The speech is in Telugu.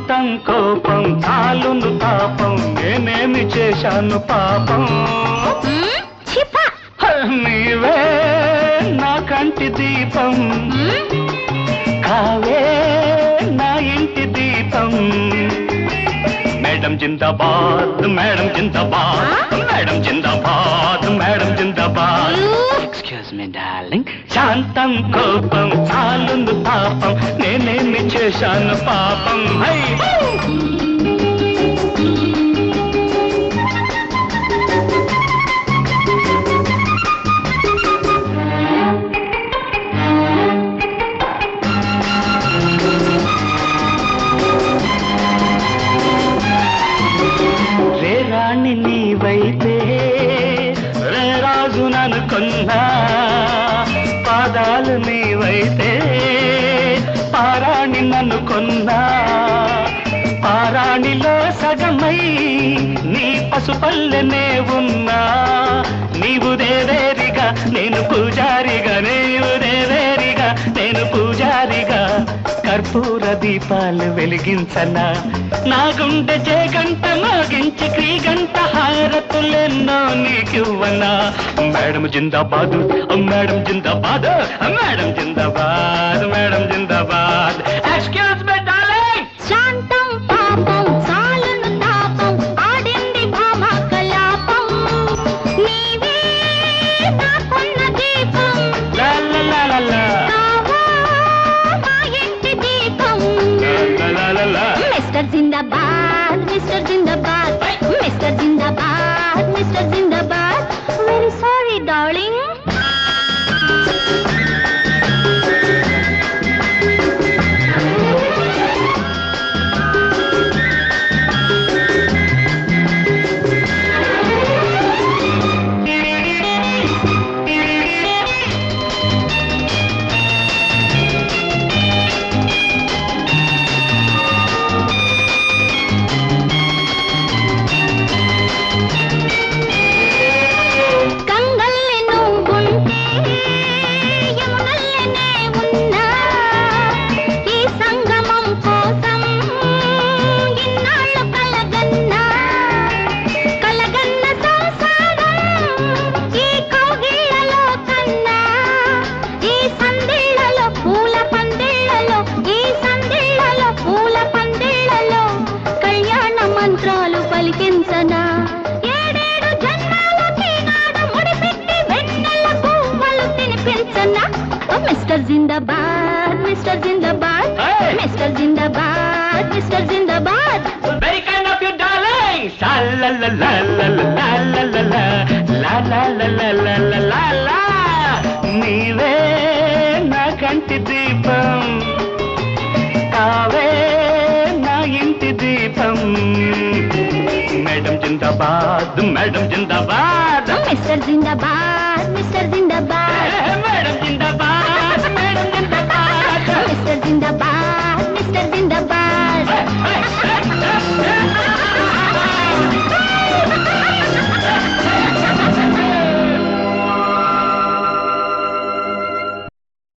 శాంతం కోపం చాలును తాపం నేనేమి చేశాను పాపం మ్మ్, చిప హ, నీవే నా కంటి దీపం మ్మ్, కావే నా ఇంటి దీపం మేడం జిందాబాద్ మేడం జిందాబాద్ మేడం జిందాబాద్ మేడం జిందాబాద్ ఎక్స్క్యూజ్ మీ డార్లింగ్ శాంతం కోపం చాలుందు పాపం నేనేమి చేశాను పాపం హై రే రాణి నీవైతే రే రాజు ననుకున్నా పాదాలు నీవైతే పారాణి నన్ను కొన్నా పారాణిలో సగమై నీ పసుపల్లెనే ఉన్నా నీవు దేవేరిగా నేను పూజారిగా నీవు దేవేరిగా నేను పూజారిగా కర్పూర దీపాలు వెలిగించనా నా గుండె జయగంట మోగించి క్రీగంట హారతులెన్నో నీకివ్వనా మేడం జిందాబాద్ మేడం జిందాబాద్ మేడం జిందాబాద్ మేడం జిందాబాద్ ఎక్స్క్యూజ్ మీ డార్లింగ్ శాంతం పాపం చాలును తాపం ఆడింది భామ కలాపం నీవే నాకున్న దీపం లా లా లా లా లా కావా మా ఇంటి దీపం లా లా లా లా మిస్టర్ జిందాబాద్ మిస్టర్ జిందాబాద్ మిస్టర్ జిందాబాద్ మిస్టర్ జిందాబాద్ వెరీ సారీ డార్లింగ్ గంగల్లె నువ్వుంటే యమునల్లెనే ఉన్నా ఈ సంగమం కోసం ఇన్నాళ్ళు కలగన్నా కలగన్న సంసారం ఈ కౌగిళ్ళలో కన్నా ఈ సందిళ్ళలో పూల పందిళ్ళలో ఈ సందిళ్ళలో పూల పందిళ్ళలో కళ్యాణ మంత్రాలు పలికించనా ఏడేడు జన్మాలకి నాడు ముడిపెట్టి వెన్నెల పువ్వులు తినిపించనా ఓ మిస్టర్ జిందాబాద్ మిస్టర్ జిందాబాద్ Hey! మిస్టర్ జిందాబాద్ మిస్టర్ జిందాబాద్ Very kind of you, darling. Sha la la la la la la la la la la la la la la la la. నీవే నా కంటి దీపం కావే నా ఇంటి దీపం మేడం జిందాబాద్ మేడం జిందాబాద్ మిస్టర్ జిందాబాద్